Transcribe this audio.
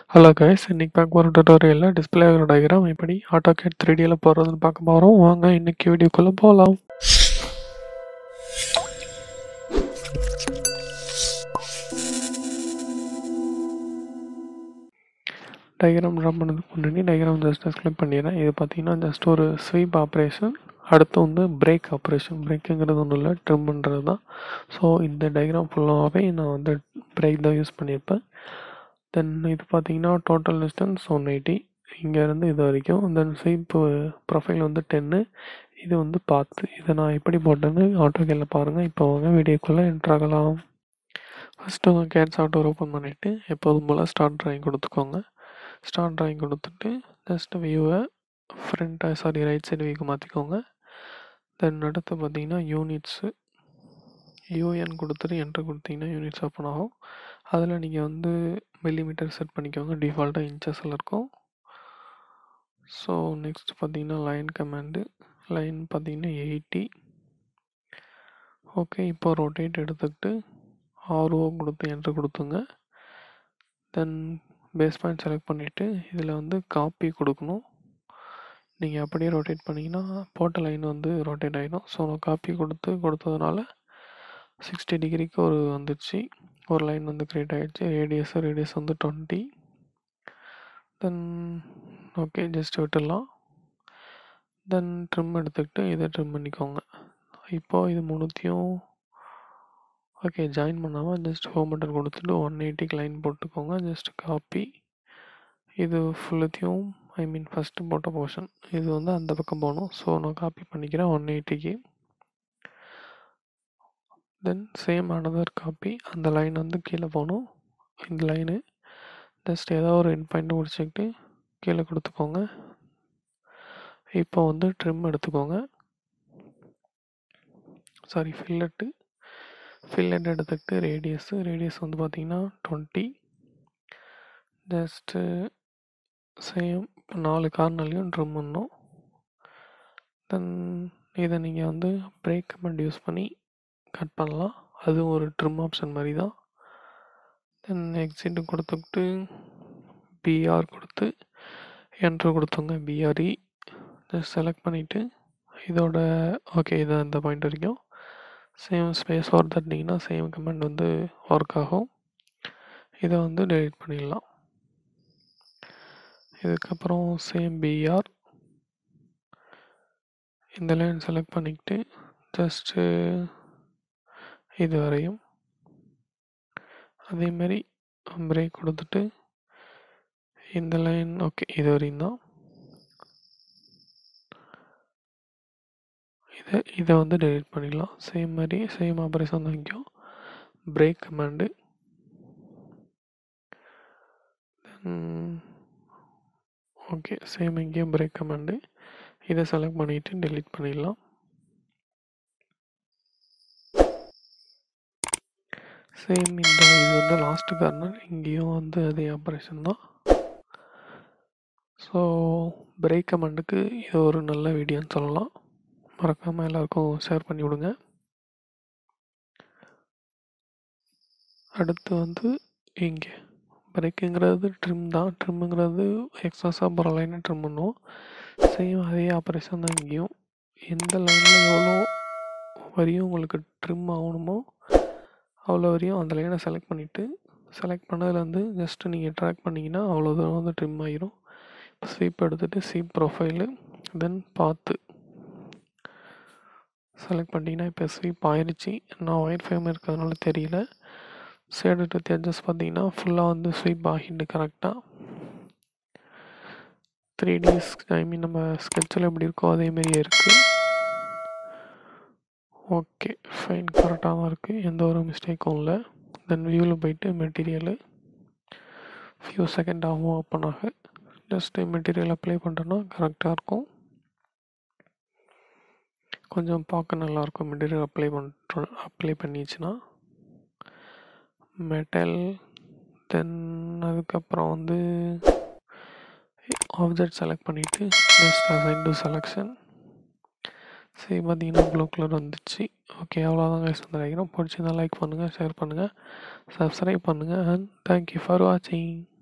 hello guys இன்னைக்கு பார்க்க போகிற டுட்டோரியலில் டிஸ்பிளே டயக்ராம் எப்படி ஆட்டோகேட் த்ரீ டியில் போடுறதுன்னு பார்க்க போகிறோம் வாங்க இன்னைக்கு வீடியோக்குள்ளே போகலாம் டயக்ராம் ட்ரா பண்ணதுக்கு முன்னாடி டயக்ராம் ஜஸ்ட் எக்ஸ்பிளைன் பண்ணிடுறேன் இது பார்த்தீங்கன்னா ஜஸ்ட் ஒரு ஸ்வீப் ஆப்ரேஷன் அடுத்து வந்து பிரேக் ஆப்ரேஷன் பிரேக்குங்கிறது ஒன்றும் இல்லை ட்ரிம் பண்ணுறது தான் ஸோ இந்த டயக்ராம் ஃபுல்லாகவே நான் வந்து பிரேக் தான் யூஸ் பண்ணியிருப்பேன் தென் இது பார்த்தீங்கன்னா டோட்டல் டிஸ்டன்ஸ் ஒன் எயிட்டி இங்கேருந்து இது வரைக்கும் தென் ஸ்வீப் ப்ரொஃபைல் வந்து டென்னு இது வந்து பார்த்து இதை நான் எப்படி போட்டேன்னு ஆட்டோகேலில் பாருங்கள் இப்போ வாங்க வீடியோக்குள்ளே என்ட்ராகலாம் ஃபஸ்ட்டு உங்கள் கேட்ஸ் ஆட்டோ ஓப்பன் பண்ணிவிட்டு எப்போதும் போல் ஸ்டார்ட் ட்ராயிங் கொடுத்துக்கோங்க ஸ்டார்ட் ட்ராயிங் கொடுத்துட்டு ஜஸ்ட் வியூவை ஃப்ரண்ட்டாக சாரி ரைட் சைடு வியூக்கு மாற்றிக்கோங்க தென் அடுத்து பார்த்தீங்கன்னா யூனிட்ஸு யூஎன் கொடுத்துட்டு என்ட்ரு கொடுத்தீங்கன்னா யூனிட்ஸ் ஓப்பன் ஆகும் அதில் நீங்கள் வந்து மில்லிமீட்டர் செட் பண்ணிக்கோங்க டிஃபால்ட்டாக இன்ச்சஸில் இருக்கும் ஸோ நெக்ஸ்ட் பார்த்தீங்கன்னா லைன் கமாண்டு லைன் பார்த்தீங்கன்னா எயிட்டி ஓகே இப்போ ரொட்டேட் எடுத்துக்கிட்டு ஆர்ஓ கொடுத்து என்ட்ரு கொடுத்துங்க தென் பேஸ் பாயிண்ட் செலக்ட் பண்ணிவிட்டு இதில் வந்து காப்பி கொடுக்கணும் நீங்கள் அப்படியே ரொட்டேட் பண்ணிங்கன்னா போட்ட லைன் வந்து ரொட்டேட் ஆகிடும் ஸோ நான் காப்பி கொடுத்து கொடுத்ததுனால சிக்ஸ்டி டிகிரிக்கு ஒரு வந்துடுச்சு ஒரு லைன் வந்து க்ரியேட் ஆகிடுச்சு ரேடியஸ் ரேடியஸ் வந்து டுவெண்ட்டி தென் ஓகே ஜஸ்ட் விட்டுடலாம் தென் ட்ரிம் எடுத்துக்கிட்டு இதை ட்ரிம் பண்ணிக்கோங்க இப்போது இது மூணுத்தையும் ஓகே ஜாயின் பண்ணாமல் ஜஸ்ட் ஹோம் பட்டன் கொடுத்துட்டு ஒன் எயிட்டிக்கு லைன் போட்டுக்கோங்க ஜஸ்ட் காப்பி இது ஃபுல்லத்தையும் ஐ மீன் ஃபஸ்ட்டு போட்ட போர்ஷன் இது வந்து அந்த பக்கம் போகணும் ஸோ நான் காப்பி பண்ணிக்கிறேன் ஒன் எயிட்டிக்கு தென் சேம் அனதர் காப்பி அந்த லைன் வந்து கீழே போகணும் இந்த லைனு ஜஸ்ட் ஏதோ ஒரு என் பாயிண்ட் முடிச்சுக்கிட்டு கீழே கொடுத்துக்கோங்க இப்போ வந்து ட்ரிம் எடுத்துக்கோங்க சாரி ஃபில்லட்டு ஃபில்லட் எடுத்துக்கிட்டு ரேடியஸு ரேடியஸ் வந்து பார்த்திங்கன்னா டுவெண்ட்டி ஜஸ்ட்டு சேம் நாலு கார்னர்லையும் ட்ரிம் பண்ணணும் தென் இதை நீங்கள் வந்து பிரேக் கமெண்ட் யூஸ் பண்ணி கட் பண்ணலாம் அதுவும் ஒரு ட்ரிம் ஆப்ஷன் மாதிரி தான் தென் எக்ஸிட்டு கொடுத்துக்கிட்டு பிஆர் கொடுத்து என்ட்ரு கொடுத்துங்க பிஆர்இ ஜஸ்ட் செலக்ட் பண்ணிவிட்டு இதோட ஓகே இதை இந்த பாயிண்ட் வரைக்கும் சேம் ஸ்பேஸ் ஃபார் தட்டிங்கன்னா சேம் கமெண்ட் வந்து ஒர்க் ஆகும் இதை வந்து டெலிட் பண்ணிடலாம் இதுக்கப்புறம் சேம் பிஆர் இந்த லைன் செலக்ட் பண்ணிக்கிட்டு ஜஸ்ட்டு இது வரையும் அதேமாரி பிரேக் கொடுத்துட்டு இந்த லைன் ஓகே இது வரையும் தான் இதை இதை வந்து டெலிட் பண்ணிடலாம் சேம் மாதிரி சேம் ஆப்ரேஷன் தான் இங்கேயும் பிரேக் கமாண்டு ஓகே சேம் இங்கேயும் பிரேக் கமாண்டு இதை செலக்ட் பண்ணிவிட்டு டெலிட் பண்ணிடலாம் சேம் இந்த இது வந்து லாஸ்ட் கார்னர் இங்கேயும் வந்து அதே ஆப்ரேஷன் தான் ஸோ பிரேக் கமெண்டுக்கு இது ஒரு நல்ல வீடியோன்னு சொல்லலாம் மறக்காமல் எல்லாருக்கும் ஷேர் பண்ணி விடுங்க அடுத்து வந்து இங்கே பிரேக்குங்கிறது ட்ரிம் தான் ட்ரிம்முங்கிறது எக்ஸஸாக போகிற லைனை ட்ரிம் பண்ணுவோம் சேம் அதே ஆப்ரேஷன் தான் இங்கேயும் எந்த லைனில் எவ்வளோ வரையும் உங்களுக்கு ட்ரிம் ஆகணுமோ அவ்வளோ வரையும் அந்த லைனை செலக்ட் பண்ணிவிட்டு செலக்ட் பண்ணதில் வந்து ஜஸ்ட்டு நீங்கள் ட்ராக் பண்ணிங்கன்னா அவ்வளோ தூரம் வந்து ட்ரிம் ஆகிரும் இப்போ ஸ்வீப் எடுத்துகிட்டு ஸ்வீப் ப்ரொஃபைலு தென் பார்த்து செலக்ட் பண்ணிங்கன்னா இப்போ ஸ்வீப் ஆயிடுச்சு நான் ஒயர் ஃப்ரேம் இருக்கிறதுனால தெரியல ஷேடு டு அட்ஜஸ்ட் பார்த்தீங்கன்னா ஃபுல்லாக வந்து ஸ்வீப் ஆகிட்டு கரெக்டாக த்ரீ டேஸ் ஐ மீன் நம்ம ஸ்கெட்சில் எப்படி இருக்கோ அதேமாரியே இருக்குது ஓகே ஃபைன் கரெக்டாக தான் இருக்குது எந்த ஒரு மிஸ்டேக்கும் இல்லை தென் வியூவில் போயிட்டு மெட்டீரியலு ஃபியூ செகண்ட் ஆகும் ஓப்பன் ஆக ஜஸ்ட்டு மெட்டீரியல் அப்ளை பண்ணுறோன்னா கரெக்டாக இருக்கும் கொஞ்சம் பார்க்க நல்லாயிருக்கும் மெட்டீரியல் அப்ளை பண்ணுறோம் அப்ளை பண்ணிச்சுன்னா மெட்டல் தென் அதுக்கப்புறம் வந்து ஆப்ஜெக்ட் செலக்ட் பண்ணிவிட்டு ஜஸ்ட் அசைன் டு செலெக்ஷன் சரி பார்த்தீங்கன்னா ப்ளூ கலர் வந்துச்சு ஓகே அவ்வளோதான் கைஸ் வந்து நினைக்கிறேன் பிடிச்சிருந்தா லைக் பண்ணுங்கள் ஷேர் பண்ணுங்கள் சப்ஸ்கிரைப் பண்ணுங்கள் அண்ட் தேங்க்யூ ஃபார் வாட்சிங்